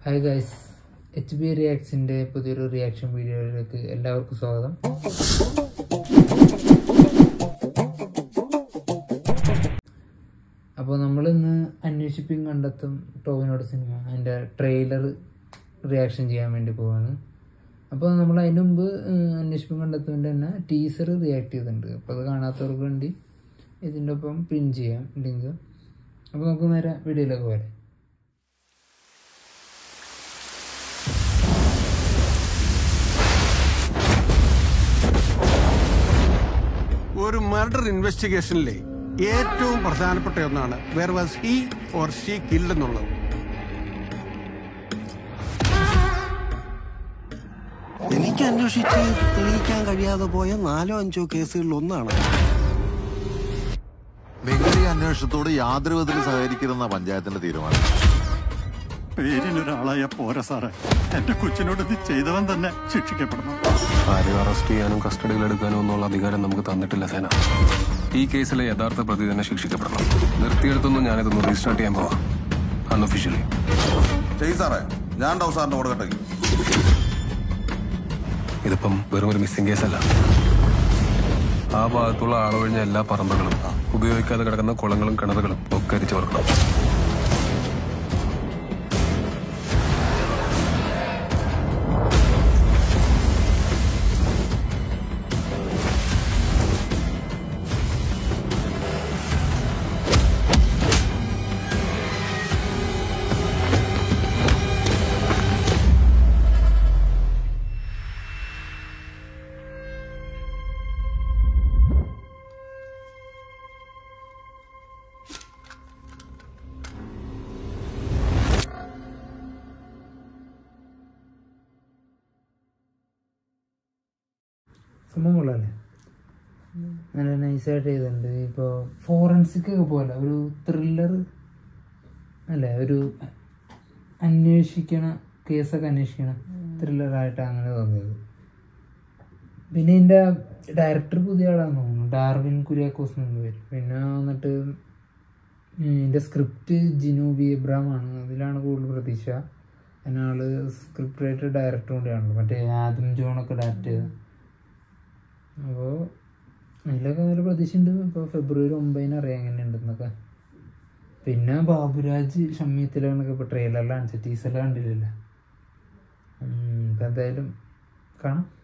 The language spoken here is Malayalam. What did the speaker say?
ഹായ് ഗൈസ് എച്ച് ബി റിയാക്ട്സിൻ്റെ പുതിയൊരു റിയാക്ഷൻ വീഡിയോയിലേക്ക് എല്ലാവർക്കും സ്വാഗതം അപ്പോൾ നമ്മൾ ഇന്ന് അന്വേഷിപ്പിൻ കണ്ടെത്തും ടോവിനോട് സിനിമ അതിൻ്റെ ട്രെയിലർ റിയാക്ഷൻ ചെയ്യാൻ വേണ്ടി പോവാണ് അപ്പോൾ നമ്മൾ അതിന് മുമ്പ് അന്വേഷിപ്പിൻ കണ്ടെത്തുവിൻ്റെ തന്നെ ടീസർ റിയാക്ട് ചെയ്തിട്ടുണ്ട് അപ്പോൾ അത് കാണാത്തവർക്ക് വേണ്ടി ഇതിൻ്റെ ഒപ്പം പിൻ ചെയ്യാം ലിങ്ക് അപ്പോൾ നമുക്ക് നേരെ വീഡിയോയിലേക്ക് പോരെ ഒരു മർഡർ ഇൻവെസ്റ്റിഗേഷനിലെ ഏറ്റവും പ്രധാനപ്പെട്ട ഒന്നാണ് where was he or she killed എന്നുള്ളത് എനിക്ക് അന്വേഷിച്ച് തെളിയിക്കാൻ കഴിയാതെ പോയ നാലോ അഞ്ചോ കേസുകളിൽ ഒന്നാണ് നിങ്ങൾ ഈ അന്വേഷണത്തോട് യാതൊരു വിധത്തിലും സഹകരിക്കരുതെന്ന പഞ്ചായത്തിന്റെ തീരുമാനം പേരിനൊരാളായ പോരാ സാറേ എന്റെ കൊച്ചിനോട് ഇത് ചെയ്തവൻ തന്നെ ശിക്ഷിക്കപ്പെടണം ആരെയും അറസ്റ്റ് ചെയ്യാനും കസ്റ്റഡിയിലെടുക്കാനും ഒന്നുള്ള അധികാരം നമുക്ക് തന്നിട്ടില്ല സേന ഈ കേസിലെ യഥാർത്ഥ പ്രതി തന്നെ ശിക്ഷിക്കപ്പെടണം നിർത്തിയെടുത്തൊന്നും ഞാനിതൊന്ന് റീസ്റ്റാർട്ട് ചെയ്യാൻ പോവാം അൺഒഫീഷ്യലി ചെയ് സാറേ ഞാൻ ഉണ്ടാവും സാറിന്റെ കൂടെ കേട്ടെങ്കിൽ ഇതിപ്പം വെറും ഒരു മിസ്സിംഗ് കേസല്ല ആ ഭാഗത്തുള്ള ആളൊഴിഞ്ഞ എല്ലാ പറമ്പുകളും ഉപയോഗിക്കാതെ കിടക്കുന്ന കുളങ്ങളും കിണറുകളും ഒക്കെ അരിച്ചു ഓർക്കണം സംഭവം കൊള്ളാല്ലേ നല്ല നൈസായിട്ട് ചെയ്തിട്ടുണ്ട് ഇപ്പോൾ ഫോറൻസിക് ഒക്കെ പോലെ ഒരു ത്രില്ലർ അല്ലേ ഒരു അന്വേഷിക്കണ കേസൊക്കെ അന്വേഷിക്കണ ത്രില്ലറായിട്ട് അങ്ങനെ തോന്നിയത് പിന്നെ ഇതിൻ്റെ ഡയറക്ടർ പുതിയ ആളാന്ന് തോന്നുന്നു ഡാർവിൻ കുര്യാക്കോസ് എന്ന് പേര് പിന്നെ വന്നിട്ട് ഇതിൻ്റെ സ്ക്രിപ്റ്റ് ജിനൂബി ഇബ്രാം ആണ് അതിലാണ് കൂടുതൽ പ്രതീക്ഷ അതിനാള് സ്ക്രിപ്റ്റ് റൈറ്റർ ഡയറക്ടർ കൂടിയാണല്ലോ മറ്റേ ആദം ജോണൊക്കെ ഡയറക്റ്റ് ചെയ്ത അപ്പോൾ അതിലൊക്കെ നല്ല പ്രതീക്ഷയുണ്ട് ഇപ്പോൾ ഫെബ്രുവരി ഒമ്പതിന് അറിയാം എങ്ങനെ ഉണ്ടെന്നൊക്കെ പിന്നെ ബാബുരാജ് ഷമ്മീത്തിലാണെന്നൊക്കെ ഇപ്പോൾ ട്രെയിലറിലാണ് ടീസറിൽ കണ്ടില്ലല്ലോ ഉം, ഇപ്പം എന്തായാലും കാണാം